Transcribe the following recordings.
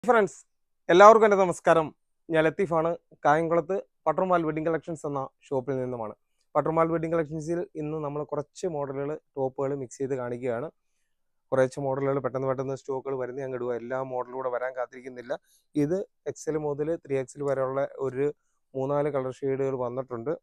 friends എല്ലാവർക്കും എൻ്റെ നമസ്കാരം ഞാൻ ലത്തീഫാണ് കായംകുളത്ത് പട്ടർമാൽ വെഡിങ് കളക്ഷൻസ് എന്ന ഷോപ്പിൽ നിന്നുമാണ് പട്ടർമാൽ വെഡിങ് കളക്ഷൻസിൽ ഇന്ന് നമ്മൾ കുറച്ച് മോഡലുകൾ ടോപ്പുകൾ മിക്സ് ചെയ്ത് കാണിക്കുകയാണ് കുറച്ച് മോഡലുകൾ പെട്ടെന്ന് പെട്ടെന്ന് സ്റ്റോക്കുകൾ വരുന്ന അങ്ങ് ഇടുക എല്ലാ മോഡലും കൂടെ വരാൻ കാത്തിരിക്കുന്നില്ല ഇത് എക്സൽ മുതൽ ത്രീ എക്സൽ വരെയുള്ള ഒരു മൂന്നാല് കളർ ഷെയ്ഡുകൾ വന്നിട്ടുണ്ട്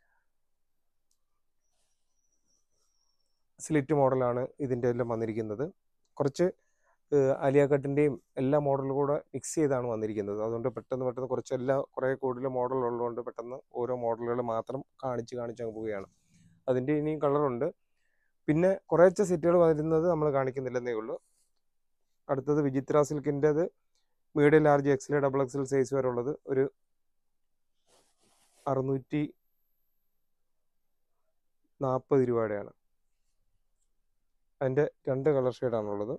സ്ലിറ്റ് മോഡലാണ് ഇതിൻ്റെ എല്ലാം വന്നിരിക്കുന്നത് കുറച്ച് അലിയ കട്ടിൻ്റെയും എല്ലാ മോഡലും കൂടെ മിക്സ് ചെയ്താണ് വന്നിരിക്കുന്നത് അതുകൊണ്ട് പെട്ടെന്ന് പെട്ടെന്ന് കുറച്ച് എല്ലാ കുറേ കൂടുതൽ മോഡൽ ഉള്ളതുകൊണ്ട് പെട്ടെന്ന് ഓരോ മോഡലുകൾ മാത്രം കാണിച്ച് കാണിച്ച് അങ്ങ് പോവുകയാണ് അതിൻ്റെ ഇനിയും കളറുണ്ട് പിന്നെ കുറേശ്ശെ സെറ്റുകൾ വരുന്നത് നമ്മൾ കാണിക്കുന്നില്ലെന്നേ ഉള്ളൂ അടുത്തത് വിചിത്ര സിൽക്കിൻ്റെത് medium large XL double XL size വരെ ഉള്ളത് ഒരു അറുന്നൂറ്റി നാൽപ്പത് രൂപയുടെയാണ് അതിൻ്റെ രണ്ട് കളർ ഷെയ്ഡാണുള്ളത്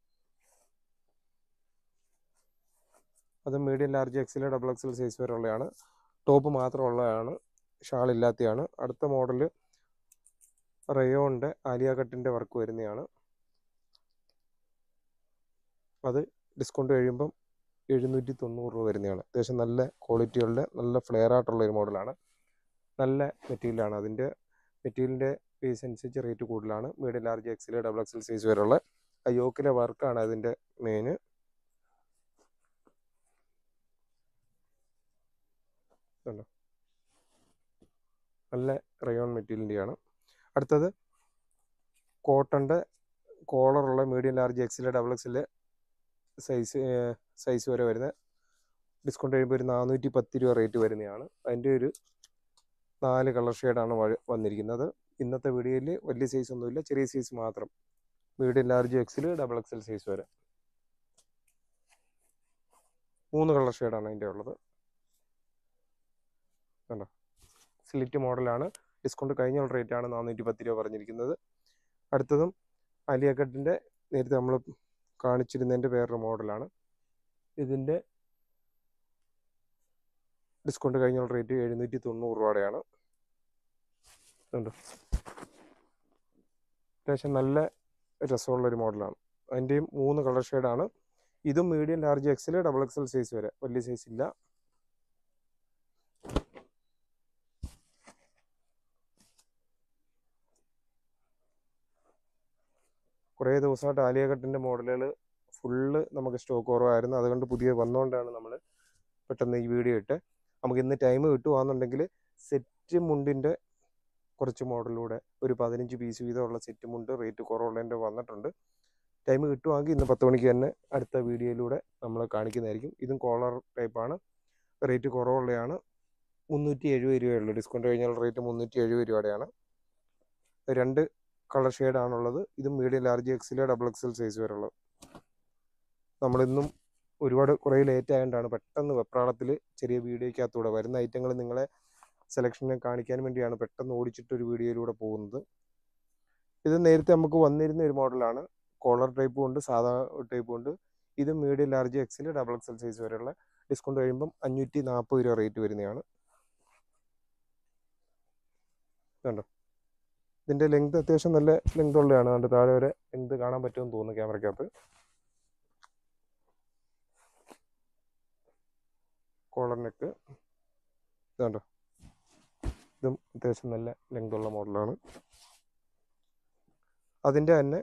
അത് medium large XL double XL size വരെ ഉള്ളതാണ് ടോപ്പ് മാത്രമുള്ളതാണ് ഷാൾ ഇല്ലാത്തതാണ് അടുത്ത മോഡൽ റയോണിൻ്റെ ആലിയ കട്ടിൻ്റെ വർക്ക് വരുന്നതാണ് അത് ഡിസ്കൗണ്ട് കഴിയുമ്പം എഴുന്നൂറ്റി തൊണ്ണൂറ് രൂപ വരുന്നതാണ് അത്യാവശ്യം നല്ല ക്വാളിറ്റിയുള്ള നല്ല ഫ്ലെയർ ആയിട്ടുള്ള ഒരു മോഡലാണ് നല്ല മെറ്റീരിയലാണ് അതിൻ്റെ മെറ്റീരിയലിൻ്റെ പീസ് അനുസരിച്ച് റേറ്റ് കൂടുതലാണ് medium large XL double XL size വരെയുള്ള ആ യോക്കിലെ വർക്കാണ് അതിൻ്റെ മെയിന് ഇതുണ്ടോ നല്ല റയോൺ മെറ്റീരിയലിൻ്റെയാണ് അടുത്തത് കോട്ടൻ്റെ കോളറുള്ള medium large XL double XL size size വരെ വരുന്ന ഡിസ്കൗണ്ട് കഴിയുമ്പോൾ ഒരു നാനൂറ്റി പത്ത് രൂപ റേറ്റ് വരുന്നതാണ് അതിൻ്റെ ഒരു നാല് കളർ ഷെയ്ഡാണ് വന്നിരിക്കുന്നത് ഇന്നത്തെ വീഡിയോയിൽ വലിയ സൈസ് ഒന്നുമില്ല ചെറിയ സൈസ് മാത്രം medium large XL double XL size വരെ മൂന്ന് കളർ ഷെയ്ഡാണ് അതിൻ്റെ ഉള്ളത് കണ്ടോ സ്ലിറ്റ് മോഡലാണ് ഡിസ്കൗണ്ട് കഴിഞ്ഞ റേറ്റ് ആണ് നാനൂറ്റി പത്ത് രൂപ പറഞ്ഞിരിക്കുന്നത് അടുത്തതും അലിയക്കട്ടിൻ്റെ നേരത്തെ നമ്മൾ കാണിച്ചിരുന്നതിൻ്റെ വേറൊരു മോഡലാണ് ഇതിൻ്റെ ഡിസ്കൗണ്ട് കഴിഞ്ഞ റേറ്റ് എഴുന്നൂറ്റി തൊണ്ണൂറ് രൂപയുടെയാണ് അത്യാവശ്യം നല്ല രസമുള്ളൊരു മോഡലാണ് അതിൻ്റെയും മൂന്ന് കളർ ഷെയ്ഡാണ് ഇതും medium large XL double XL size വരെ വലിയ സൈസ് ഇല്ല കുറേ ദിവസമായിട്ട് ആലിയ കട്ടിൻ്റെ മോഡലുകൾ ഫുള്ള് നമുക്ക് സ്റ്റോക്ക് കുറവായിരുന്നു അതുകൊണ്ട് പുതിയ വന്നുകൊണ്ടാണ് നമ്മൾ പെട്ടെന്ന് ഈ വീഡിയോ ഇട്ട് നമുക്ക് ഇന്ന് ടൈം കിട്ടുവാന്നുണ്ടെങ്കിൽ സെറ്റ് മുണ്ടിൻ്റെ കുറച്ച് മോഡലൂടെ ഒരു പതിനഞ്ച് പീസ് വീതമുള്ള സെറ്റ് മുണ്ട് റേറ്റ് കുറവുള്ളതിൻ്റെ വന്നിട്ടുണ്ട് ടൈം കിട്ടുവാണെങ്കിൽ ഇന്ന് പത്ത് മണിക്ക് തന്നെ അടുത്ത വീഡിയോയിലൂടെ നമ്മൾ കാണിക്കുന്നതായിരിക്കും ഇതും കോളർ ടൈപ്പാണ് റേറ്റ് കുറവുള്ളതാണ് മുന്നൂറ്റി എഴുപത് രൂപയുള്ളൂ ഡിസ്കൗണ്ട് കഴിഞ്ഞാൽ റേറ്റ് മുന്നൂറ്റി എഴുപത് രൂപയുടെയാണ് രണ്ട് കളർ ഷെയ്ഡാണുള്ളത് ഇത് medium large XL double XL size വരെയുള്ളത് നമ്മളിന്നും ഒരുപാട് കുറേ ലേറ്റ് ആയതുകൊണ്ടാണ് പെട്ടെന്ന് വെപ്രാളത്തിൽ ചെറിയ വീഡിയോയ്ക്കകത്തൂടെ വരുന്ന ഐറ്റങ്ങൾ നിങ്ങളെ സെലക്ഷനെ കാണിക്കാൻ വേണ്ടിയാണ് പെട്ടെന്ന് ഓടിച്ചിട്ട് ഒരു വീഡിയോയിലൂടെ പോകുന്നത് ഇത് നേരത്തെ നമുക്ക് വന്നിരുന്ന ഒരു മോഡലാണ് കോളർ ടൈപ്പും ഉണ്ട് സാധാ ടൈപ്പും ഉണ്ട് ഇത് medium large XL double XL size വരെയുള്ള ഡിസ്കൗണ്ട് കഴിയുമ്പം അഞ്ഞൂറ്റി നാൽപ്പത് രൂപ റേറ്റ് വരുന്നതാണ് കണ്ടോ ഇതിൻ്റെ ലെങ്ത് അത്യാവശ്യം നല്ല ലെങ്ത് ഉള്ളതാണ് അതുകൊണ്ട് താഴെ വരെ ലെങ്ത് കാണാൻ പറ്റുമെന്ന് തോന്നുന്നു ക്യാമറയ്ക്കകത്ത് കോളർ നെക്ക് ഇതുണ്ടോ ഇതും അത്യാവശ്യം നല്ല ലെങ്ത് ഉള്ള മോഡലാണ് അതിൻ്റെ തന്നെ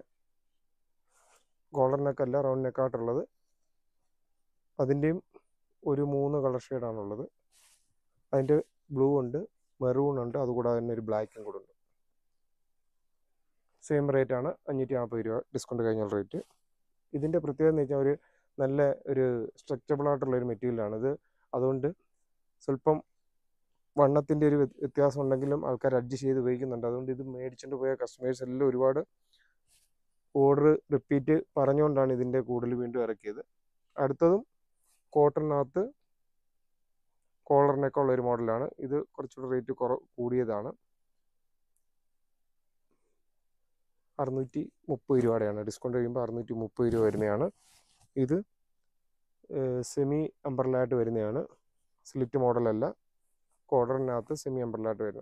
കോളർ നെക്കല്ല റൗണ്ട് നെക്കായിട്ടുള്ളത് അതിൻ്റെയും ഒരു മൂന്ന് കളർ ഷെയ്ഡാണുള്ളത് അതിൻ്റെ ബ്ലൂ ഉണ്ട് മെറൂൺ ഉണ്ട് അതുകൂടാതെ തന്നെ ഒരു ബ്ലാക്കും കൂടെ ഉണ്ട് സെയിം റേറ്റ് ആണ് അഞ്ഞൂറ്റി നാൽപ്പത് രൂപ ഡിസ്കൗണ്ട് കഴിഞ്ഞ റേറ്റ് ഇതിൻ്റെ പ്രത്യേകത എന്ന് വെച്ചാൽ ഒരു നല്ല ഒരു സ്ട്രെച്ചബിൾ ആയിട്ടുള്ള ഒരു മെറ്റീരിയലാണ് ഇത് അതുകൊണ്ട് സ്വല്പം വണ്ണത്തിൻ്റെ ഒരു വ്യത്യാസം ഉണ്ടെങ്കിലും ആൾക്കാർ അഡ്ജസ്റ്റ് ചെയ്ത് ഉപയോഗിക്കുന്നുണ്ട് അതുകൊണ്ട് ഇത് മേടിച്ചുകൊണ്ട് പോയ കസ്റ്റമേഴ്സ് എല്ലാം ഒരുപാട് ഓർഡർ റിപ്പീറ്റ് പറഞ്ഞുകൊണ്ടാണ് ഇതിൻ്റെ കൂടുതൽ വീണ്ടും ഇറക്കിയത് അടുത്തതും കോട്ടണിനകത്ത് കോളറിനൊക്കെ ഉള്ള ഒരു മോഡലാണ് ഇത് കുറച്ചുകൂടി റേറ്റ് കുറ കൂടിയതാണ് അറുന്നൂറ്റി മുപ്പത് രൂപയുടെയാണ് ഡിസ്കൗണ്ട് കഴിയുമ്പോൾ അറുന്നൂറ്റി മുപ്പത് രൂപ വരുന്നതാണ് ഇത് സെമി അമ്പർലായിട്ട് വരുന്നതാണ് സ്ലിറ്റ് മോഡലല്ല കോഡറിനകത്ത് സെമി അമ്പർലായിട്ട് വരുന്നത്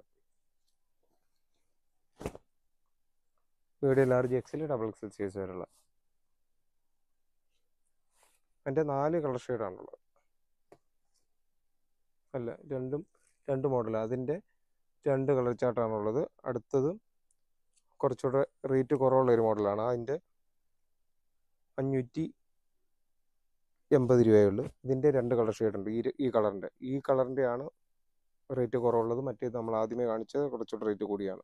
medium large XL double XL size വരെയുള്ള എൻ്റെ നാല് കളർ ഷെയ്ഡാണുള്ളത് അല്ല രണ്ടും രണ്ട് മോഡൽ അതിൻ്റെ രണ്ട് കളർ ചാർട്ടാണുള്ളത് അടുത്തത് കുറച്ചുകൂടെ റേറ്റ് കുറവുള്ള ഒരു മോഡലാണ് അതിൻ്റെ അഞ്ഞൂറ്റി എൺപത് രൂപയുള്ളൂ ഇതിൻ്റെ രണ്ട് കളർ ഷെയ്ഡ് ഉണ്ട് ഈ ഈ കളറിൻ്റെ ഈ കളറിൻ്റെ ആണ് റേറ്റ് കുറവുള്ളത് മറ്റേത് നമ്മൾ ആദ്യമേ കാണിച്ചത് കുറച്ചുകൂടെ റേറ്റ് കൂടിയാണ്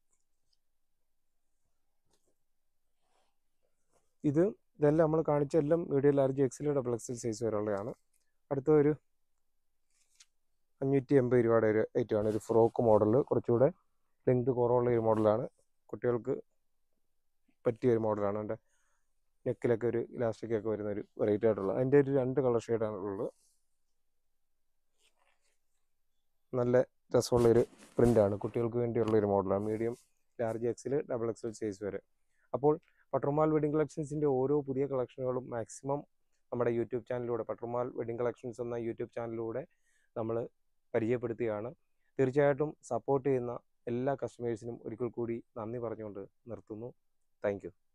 ഇത് ഇതെല്ലാം നമ്മൾ കാണിച്ച എല്ലാം medium large XL double XL size വരെയുള്ളതാണ് അടുത്ത ഒരു അഞ്ഞൂറ്റി എൺപത് രൂപയുടെ ഒരു ഐറ്റമാണ് ഒരു ഫ്രോക്ക് മോഡൽ കുറച്ചുകൂടെ ലെങ്ത് കുറവുള്ള ഒരു മോഡലാണ് കുട്ടികൾക്ക് പറ്റിയ ഒരു മോഡലാണ് എൻ്റെ നെക്കിലൊക്കെ ഒരു ഇലാസ്റ്റിക് ഒക്കെ വരുന്ന ഒരു വെറൈറ്റി ആയിട്ടുള്ളത് അതിൻ്റെ ഒരു രണ്ട് കളർ ഷെയ്ഡാണ് ഉള്ളത് നല്ല രസമുള്ള ഒരു പ്രിൻ്റാണ് കുട്ടികൾക്ക് വേണ്ടിയുള്ള ഒരു മോഡലാണ് medium large XL double XL size വരെ അപ്പോൾ പട്രുമാൽ വെഡിങ് കളക്ഷൻസിൻ്റെ ഓരോ പുതിയ കളക്ഷനുകളും മാക്സിമം നമ്മുടെ യൂട്യൂബ് ചാനലിലൂടെ പട്രുമാൽ വെഡിങ് കളക്ഷൻസ് എന്ന യൂട്യൂബ് ചാനലിലൂടെ നമ്മൾ പരിചയപ്പെടുത്തുകയാണ് തീർച്ചയായിട്ടും സപ്പോർട്ട് ചെയ്യുന്ന എല്ലാ കസ്റ്റമേഴ്സിനും ഒരിക്കൽ കൂടി നന്ദി പറഞ്ഞുകൊണ്ട് നിർത്തുന്നു താങ്ക്